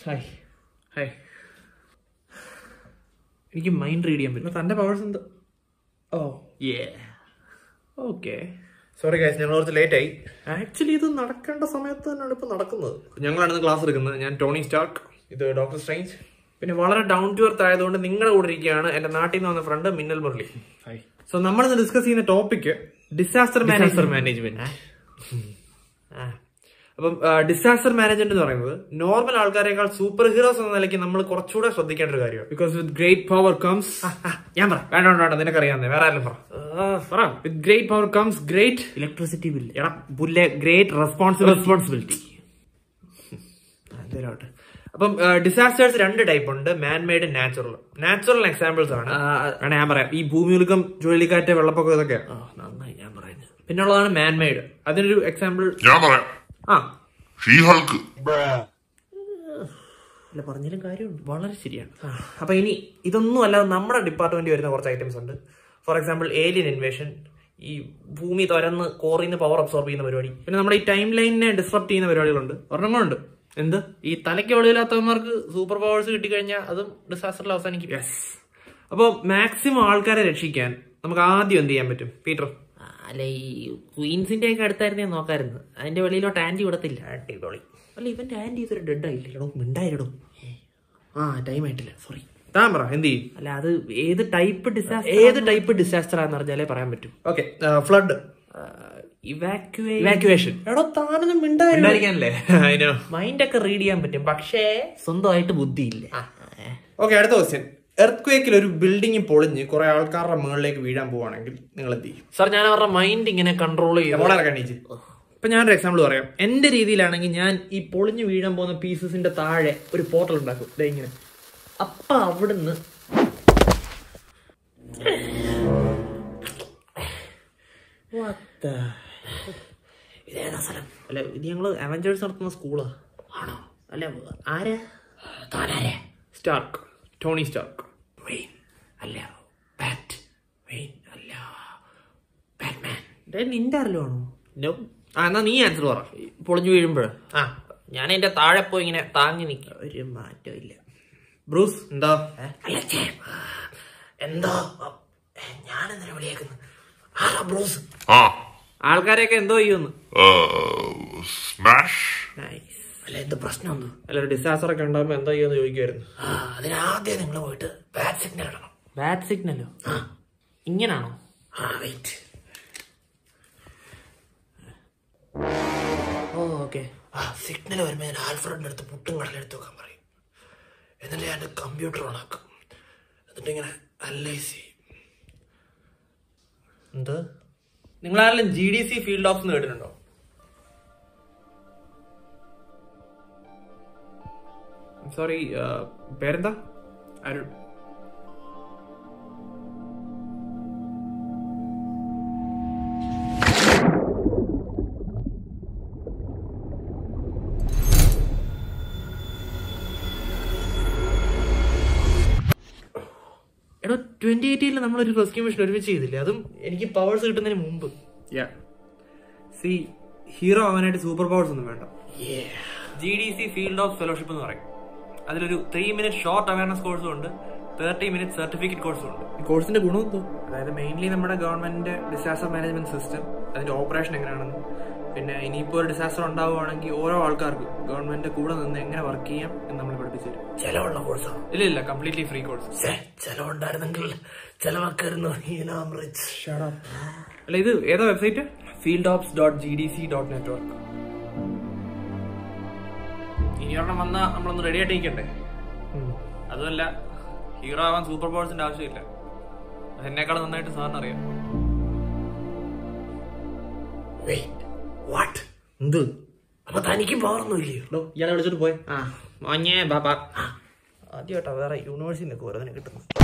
hi hi എനിക്ക് mind read ചെയ്യാൻ പറ്റും തന്റെ പവേഴ്സ് എന്ത് ഓ ഏ ഓക്കെ സോറി ഗൈസ് ഞങ്ങൾ കുറച്ച് ലേറ്റ് ആയി ആക്ച്വലി ഇത് നടക്കേണ്ട സമയത്ത് തന്നെയാണ് ഇപ്പൊ നടക്കുന്നത് ഞങ്ങളാണ് ക്ലാസ് എടുക്കുന്നത് ഞാൻ ടോണി സ്റ്റാർക്ക് ഇത് ഡോക്ടർ സ്ട്രേഞ്ച് പിന്നെ വളരെ ഡൗൺ ടു എർത്ത് ആയതുകൊണ്ട് നിങ്ങളുടെ കൂടെ ഇരിക്കുകയാണ് എന്റെ നാട്ടിൽ നിന്ന് വന്ന ഫ്രണ്ട് മിന്നൽ മുരളി ഹായ് സോ നമ്മൾ ഇന്ന് ഡിസ്കസ് ചെയ്യുന്ന topic disaster disaster management management അപ്പം ഡിസാസ്റ്റർ മാനേജ്മെന്റ് എന്ന് പറയുന്നത് നോർമൽ ആൾക്കാരെക്കാൾ സൂപ്പർ ഹീറോസ് എന്ന നിലയ്ക്ക് നമ്മൾ കുറച്ചുകൂടെ ശ്രദ്ധിക്കേണ്ട ഒരു കാര്യമാണ് because with great power comes ഞാൻ പറ വേണ്ട വേണ്ട വേണ്ട നിനക്കറിയാവുന്നേ വേറെ ആരും പറ പറ with great power comes great electricity bill എടാ പുല്ലെ ഗ്രേറ്റ് റെസ്പോൺസിബിലിറ്റി റെസ്പോൺസിബിലിറ്റി എന്തേലോട്ട് അപ്പം ഡിസാസ്റ്റേഴ്സ് രണ്ട് ടൈപ്പ് ഉണ്ട് man made natural natural examples ആണ് വേണേ ഞാൻ പറയാം ഈ ഭൂമിയുലുക്കം ചുഴലിക്കാറ്റ് വെള്ളപ്പൊക്കം ഇതൊക്കെ നന്നായി ഞാൻ പറയുന്നത് പിന്നുള്ളതാണ് മാൻ മെയ്ഡ് അതിനൊരു എക്സാമ്പിൾ ഞാൻ പറയാം ആ ഷീ ഹൾക്ക് അല്ല പറഞ്ഞാലും കാര്യമുണ്ട് വളരെ ശരിയാണ് അപ്പൊ ഇനി ഇതൊന്നും അല്ലാതെ നമ്മുടെ ഡിപ്പാർട്ട്മെന്റ് വരുന്ന കുറച്ച് ഐറ്റംസ് ഉണ്ട് ഫോർ എക്സാമ്പിൾ ഏലിയൻ ഇൻവേഷൻ ഈ ഭൂമി തുരന്ന് കോറിന്ന് പവർ അബ്സോർബ് ചെയ്യുന്ന പരിപാടി പിന്നെ നമ്മുടെ ഈ ടൈം ലൈനിനെ ഡിസ്റപ്റ്റ് ചെയ്യുന്ന പരിപാടികളുണ്ട് ഒരെണ്ണങ്ങളുണ്ട് എന്ത് ഈ തലയ്ക്ക് വെളിയില്ലാത്തവന്മാർക്ക് സൂപ്പർ പവേഴ്സ് കിട്ടിക്കഴിഞ്ഞാൽ അതും ഡിസാസ്റ്ററിൽ അവസാനിക്കും യെസ് അപ്പോൾ മാക്സിമം ആൾക്കാരെ രക്ഷിക്കാൻ നമുക്ക് ആദ്യം എന്ത് ചെയ്യാൻ പറ്റും പീറ്റർ അല്ല ഈ ക്വീൻസിന്റെ ഒക്കെ അടുത്തായിരുന്നേ നോക്കായിരുന്നു അതിന്റെ വെളിയിലോട്ട് ആന്റി വിടത്തില്ല അടിപൊളി അല്ല ഇവന്റെ ആന്റി ഇതൊരു ഡെഡ് ആയില്ലടോ മിണ്ടായിരടോ ആ ടൈം ആയിട്ടില്ല സോറി താൻ പറ എന്ത് ചെയ്യും അല്ല അത് ഏത് ടൈപ്പ് ഡിസാസ്റ്റർ ഏത് ടൈപ്പ് ഡിസാസ്റ്റർ ആണെന്ന് അറിഞ്ഞാലേ പറയാൻ പറ്റും ഓക്കെ ഫ്ലഡ് ഇവാക്യുവേ ഇവാക്യുവേഷൻ എടോ താനൊന്നും മിണ്ടായിരുന്നു ഉണ്ടായിരിക്കാനല്ലേ അതിനോ മൈൻഡ് ഒക്കെ റീഡ് ചെയ്യാൻ പറ്റും പക്ഷേ സ്വന്തമായിട്ട് ബുദ്ധിയില്ല ഓക്കെ അടുത്ത ക്വസ്റ്റ്യൻ എർത്ത് ക്വേക്കിൽ ഒരു ബിൽഡിംഗ് പൊളിഞ്ഞ് കുറെ ആൾക്കാരുടെ മുകളിലേക്ക് വീഴാൻ പോവാണെങ്കിൽ നിങ്ങൾ എന്ത് ചെയ്യും സാർ ഞാൻ അവരുടെ മൈൻഡ് ഇങ്ങനെ കൺട്രോൾ ചെയ്യും വളരെ കണ്ണീച്ച് ഇപ്പൊ ഞാനൊരു എക്സാമ്പിൾ പറയാം എന്റെ രീതിയിലാണെങ്കിൽ ഞാൻ ഈ പൊളിഞ്ഞു വീഴാൻ പോകുന്ന പീസസിന്റെ താഴെ ഒരു പോർട്ടൽ ഉണ്ടാക്കും ദേ ഇങ്ങനെ അപ്പൊ അവിടുന്ന് ഇതേതാ സ്ഥലം അല്ല ഇത് ഞങ്ങള് അവഞ്ചേഴ്സ് നടത്തുന്ന സ്കൂളാ ആണോ അല്ല ആരാ താനാരാ സ്റ്റാർക്ക് ടോണി സ്റ്റാർക്ക് വെയിൻ അല്ല ബാറ്റ് വെയിൻ അല്ല ബാറ്റ്മാൻ നിന്റെ ആരല്ലോ ആണോ നോ ആ എന്നാ നീ ആൻസർ പറ പൊളിഞ്ഞു വീഴുമ്പോൾ ആ ഞാൻ അതിന്റെ താഴെ പോയി ഇങ്ങനെ താങ്ങി നിൽക്കും ഒരു മാറ്റം ഇല്ല ബ്രൂസ് എന്താ അല്ല ഛേ, എന്തോ ഞാൻ എന്തിനാ വിളിയേക്കുന്നു ആരാ ബ്രൂസ് ആ ആൾക്കാരെയൊക്കെ എന്തോ ചെയ്യുമെന്ന് സ്മാഷ് നൈസ് അല്ല എന്ത് പ്രശ്നം ഒന്ന് അല്ല ഒരു ഡിസാസ്റ്റർ ഒക്കെ ഉണ്ടാകുമ്പോ എന്താ ചെയ്യുമെന്ന് ചോദിക്കുമായിരുന്നു ആ അതിനാദ്യം നിങ്ങൾ പോയിട്ട് ബാറ്റ് സിഗ്നൽ ഇടണം ബാഡ് സിഗ്നലോ ഇങ്ങനാണോ ആ വെയിറ്റ് ഓ ഓക്കെ ആ സിഗ്നൽ വരുമ്പോൾ ഞാൻ ആൽഫ്രഡിന്റെ അടുത്ത് പുട്ടും കടലെടുത്ത് വെക്കാൻ പറയും എന്നിട്ട് ഞാൻ കമ്പ്യൂട്ടർ ഓണാക്കും എന്നിട്ട് ഇങ്ങനെ അനലൈസ് ചെയ്യും എന്ത് നിങ്ങൾ ആരെങ്കിലും G D C field ops കേട്ടിട്ടുണ്ടോ സോറി പേരെന്താ അരുൺ എടോ ട്വന്റി എയ്റ്റീനിൽ നമ്മളൊരു റെസ്ക്യൂ മിഷൻ ഒരുമിച്ച് ചെയ്തില്ലേ അതും എനിക്ക് പവേഴ്സ് കിട്ടുന്നതിന് മുമ്പ് സി ഹീറോ ആവാനായിട്ട് സൂപ്പർ പവേഴ്സ് ഒന്നും വേണ്ട G D C field of fellowship എന്ന് പറയും അതിലൊരു ത്രീ മിനിറ്റ് ഷോർട്ട് അവയർനെസ് കോഴ്സും ഉണ്ട് തേർട്ടി മിനിറ്റ് സർട്ടിഫിക്കറ്റ് കോഴ്സും ഉണ്ട് ഈ കോഴ്സിന്റെ ഗുണം എന്തോ അതായത് മെയിൻലി നമ്മുടെ ഗവൺമെന്റിന്റെ ഡിസാസ്റ്റർ മാനേജ്മെന്റ് സിസ്റ്റം അതിന്റെ ഓപ്പറേഷൻ എങ്ങനെയാണെന്ന് പിന്നെ ഇനിയിപ്പോൾ ഒരു ഡിസാസ്റ്റർ ഉണ്ടാവുകയാണെങ്കിൽ ഓരോ ആൾക്കാർക്കും ഗവൺമെന്റ് കൂടെ നിന്ന് എങ്ങനെ വർക്ക് ചെയ്യാം എന്ന് നമ്മൾ പഠിപ്പിച്ചു തരും ചെലവുള്ള കോഴ്സാണ് ഇല്ല ഇല്ല കംപ്ലീറ്റ്ലി ഫ്രീ കോഴ്സ് ഛേ, ചെലവുണ്ടായിരുന്നെങ്കിൽ ചെലവാക്കായിരുന്നു റിച്ച് അല്ല ഇത് ഏതാ website field ops dot G D C dot network ഇനി ഒരെണ്ണം വന്നാൽ നമ്മളൊന്ന് റെഡി ആയിട്ട് നിൽക്കണ്ടേ അതുമല്ല ഹീറോ ആവാൻ സൂപ്പർ പവേഴ്സിന്റെ ആവശ്യമില്ല അത് എന്നെക്കാളും നന്നായിട്ട് സാറിന് അറിയാം വെയിറ്റ് വാട്ട് എന്ത് അപ്പൊ തനിക്കും പവറൊന്നും ഇല്ലയോ ഇയാളെ വിളിച്ചിട്ട് പോയെ ആ മഞ്ഞേ ബാബാ ആദ്യമായിട്ടാ വേറെ യൂണിവേഴ്സിറ്റി നിന്നൊക്കെ ഓരോന്നിനെ കിട്ടുന്നത്